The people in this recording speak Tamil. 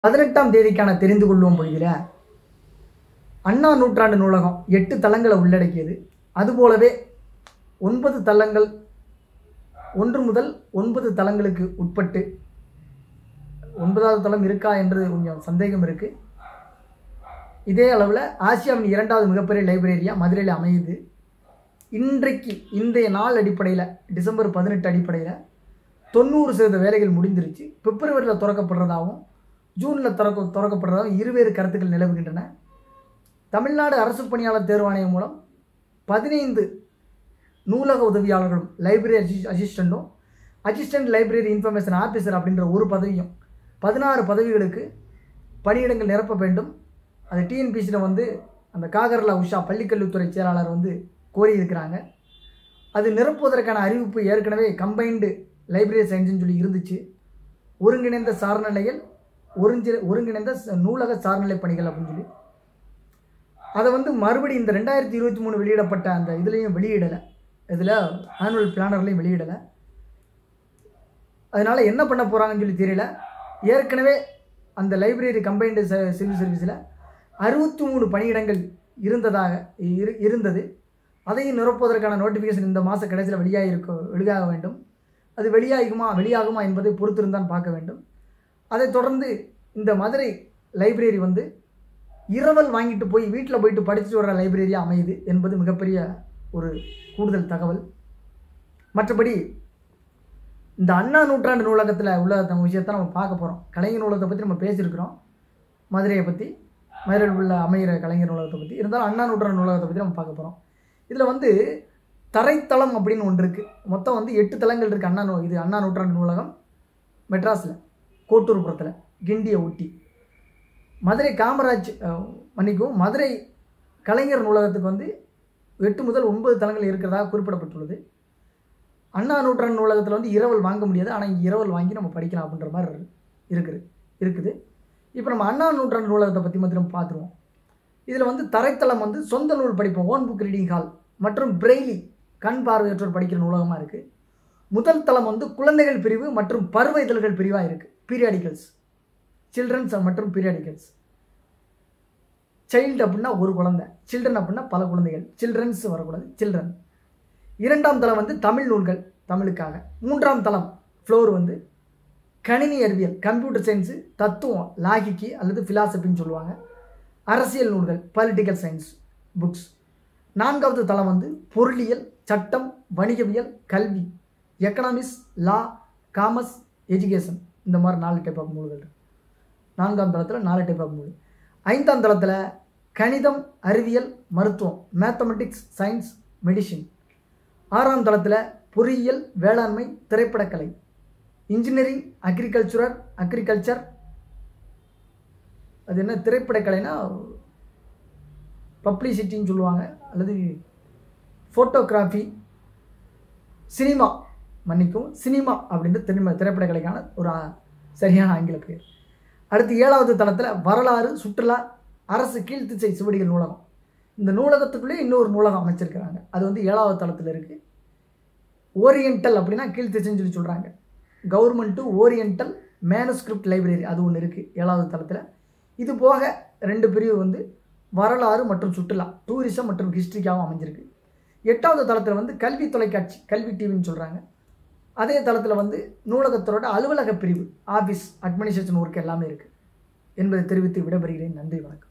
பதினெட்டாம் தேதிக்கான தெரிந்து கொள்வோம் பகுதியில் அண்ணா நூற்றாண்டு நூலகம் எட்டு தளங்களை உள்ளடக்கியது அதுபோலவே ஒன்பது தளங்கள் ஒன்று முதல் ஒன்பது தளங்களுக்கு உட்பட்டு ஒன்பதாவது தளம் இருக்கா என்று கொஞ்சம் சந்தேகம் இருக்குது இதே அளவில் ஆசியாவின் இரண்டாவது மிகப்பெரிய லைப்ரரியாக மதுரையில் அமையுது இன்றைக்கு இன்றைய நாள் அடிப்படையில் டிசம்பர் பதினெட்டு அடிப்படையில் தொண்ணூறு சதவீத வேலைகள் முடிந்துருச்சு பிப்ரவரியில் திறக்கப்படுறதாகவும் ஜூனில் திறக்க திறக்கப்படுறதாகவும் இருவேறு கருத்துக்கள் நிலவுகின்றன தமிழ்நாடு அரசு பணியாளர் தேர்வாணையம் மூலம் பதினைந்து நூலக உதவியாளர்களும் லைப்ரரி அசி அசிஸ்டண்ட்டும் அசிஸ்டன்ட் லைப்ரரி இன்ஃபர்மேஷன் ஆஃபீஸர் அப்படின்ற ஒரு பதவியும் பதினாறு பதவிகளுக்கு பணியிடங்கள் நிரப்ப வேண்டும் அது டிஎன்பிசியில் வந்து அந்த காகர்லா உஷா பள்ளிக்கல்வித்துறை செயலாளர் வந்து கோரியிருக்கிறாங்க அது நிரப்புவதற்கான அறிவிப்பு ஏற்கனவே கம்பைன்டு லைப்ரரி சயின்ஸ்னு சொல்லி இருந்துச்சு ஒருங்கிணைந்த சார்நிலைகள் ஒருங்கி ஒருங்கிணைந்த ச- நூலக சார்நிலை பணிகள் அப்படின்னு சொல்லி அதை வந்து மறுபடி இந்த ரெண்டாயிரத்தி இருபத்தி மூணு வெளியிடப்பட்ட அந்த இதுலேயும் வெளியிடலை இதில் ஆனுவல் பிளானர்லையும் வெளியிடலை அதனால் என்ன பண்ண போகிறாங்கன்னு சொல்லி தெரியல ஏற்கனவே அந்த லைப்ரரி கம்பைன்டு சிவில் சர்வீஸில் அறுபத்தி மூணு பணியிடங்கள் இருந்ததாக இரு இருந்தது அதையும் நிரப்புவதற்கான நோட்டிஃபிகேஷன் இந்த மாத கடைசியில் வெளியாக இருக்க வெளியாக வேண்டும் அது வெளியாகுமா வெளியாகுமா என்பதை பொறுத்திருந்தான் பார்க்க வேண்டும் அதைத் தொடர்ந்து இந்த மதுரை லைப்ரரி வந்து இரவல் வாங்கிட்டு போய் வீட்டில் போயிட்டு படிச்சுட்டு வர்ற லைப்ரரியாக அமையுது என்பது மிகப்பெரிய ஒரு கூடுதல் தகவல் மற்றபடி இந்த அண்ணா நூற்றாண்டு நூலகத்தில் உள்ள நம்ம விஷயத்தை நம்ம பார்க்க போகிறோம் கலைஞர் நூலகத்தை பற்றி நம்ம பேசியிருக்கிறோம் மதுரையை பற்றி மதுரையில் உள்ள அமைகிற கலைஞர் நூலகத்தை பற்றி இருந்தாலும் அண்ணா நூற்றாண்டு நூலகத்தை பற்றி நம்ம பார்க்க போகிறோம் இதில் வந்து தரைத்தளம் அப்படின்னு ஒன்று இருக்குது மொத்தம் வந்து எட்டு தளங்கள் இருக்குது அண்ணா நூ இது அண்ணா நூற்றாண்டு நூலகம் மெட்ராஸில் கோட்டூர்புரத்தில் கிண்டியை ஒட்டி மதுரை காமராஜ் அஹ், மன்னிக்கவும் மதுரை கலைஞர் நூலகத்துக்கு வந்து எட்டு முதல் ஒன்பது தளங்கள் இருக்கிறதாக குறிப்பிடப்பட்டுள்ளது அண்ணா நூற்றாண்டு நூலகத்தில் வந்து இரவல் வாங்க முடியாது ஆனால் இங்கே இரவல் வாங்கி நம்ம படிக்கலாம் அப்படின்ற மாதிரி இருக்குது இருக்குது இப்போ நம்ம அண்ணா நூற்றாண்டு நூலகத்தை பற்றி மாத்திரம் பார்த்துருவோம் இதில் வந்து தரைத்தளம் வந்து சொந்த நூல் படிப்போம் ஓன் புக் ரீடிங் ஹால் மற்றும் பிரெய்லி கண் பார்வையற்றோர் படிக்கிற நூலகமாக இருக்குது முதல் தளம் வந்து குழந்தைகள் பிரிவு மற்றும் பருவ இதழ்கள் பிரிவாக இருக்குது பீரியாடிக்கல்ஸ் சில்ட்ரன்ஸ் மற்றும் பீரியாடிக்கல்ஸ் சைல்டு அப்படின்னா ஒரு குழந்தை சில்ட்ரன் அப்படின்னா பல குழந்தைகள் சில்ட்ரன்ஸ் வரக்கூடாது சில்ட்ரன் இரண்டாம் தளம் வந்து தமிழ் நூல்கள் தமிழுக்காக மூன்றாம் தளம் ஃப்ளோர் வந்து கணினி அறிவியல் கம்ப்யூட்டர் சயின்ஸு தத்துவம் லாகிக்கு அல்லது ஃபிலாசபின்னு சொல்லுவாங்க அரசியல் நூல்கள் பொலிட்டிக்கல் சயின்ஸ் புக்ஸ் நான்காவது தளம் வந்து பொருளியல் சட்டம் வணிகவியல் கல்வி எக்கனாமிக்ஸ் லா காமர்ஸ் எஜுகேஷன் இந்த மாதிரி நாலு டைப் ஆஃப் நூல்கள் இருக்கு. நான்காம் தளத்தில் நாலு டைப் ஆஃப் நூல் ஐந்தாம் தளத்தில் கணிதம் அறிவியல் மருத்துவம் மேத்தமெட்டிக்ஸ் சயின்ஸ் மெடிசின் ஆறாம் தளத்தில் பொறியியல் வேளாண்மை திரைப்படக்கலை இன்ஜினியரிங் அக்ரிகல்ச்சுரல் அக்ரிகல்ச்சர் அது என்ன திரைப்படக்கலைனா பப்ளிசிட்டின்னு சொல்லுவாங்க அல்லது ஃபோட்டோகிராஃபி சினிமா மன்னிக்கும் சினிமா அப்படின்றது திரும்ப திரைப்படக்கலைக்கான ஒரு ஆ- சரியான ஆங்கில பெயர் அடுத்து ஏழாவது தளத்தில் வரலாறு சுற்றுலா அரசு கீழ்த்திசை சுவடிகள் நூலகம் இந்த நூலகத்துக்குள்ளே இன்னொரு நூலகம் அமைச்சிருக்கிறாங்க அது வந்து ஏழாவது தளத்தில் இருக்குது ஓரியண்டல் அப்படின்னா கீழ்த்திசைன்னு சொல்லி சொல்கிறாங்க government to oriental manuscript library அது ஒன்று இருக்குது ஏழாவது தளத்தில் இது போக ரெண்டு பிரிவு வந்து வரலாறு மற்றும் சுற்றுலா டூரிசம் மற்றும் ஹிஸ்ட்ரிக்காகவும் அமைஞ்சிருக்கு எட்டாவது தளத்தில் வந்து கல்வி தொலைக்காட்சி கல்வி டிவின்னு சொல்கிறாங்க அதே தளத்தில் வந்து நூலகத்தோட அலுவலக பிரிவு ஆஃபீஸ் அட்மினிஸ்ட்ரேஷன் ஒர்க் எல்லாமே இருக்குது என்பதை தெரிவித்து விடைபெறுகிறேன் நன்றி வணக்கம்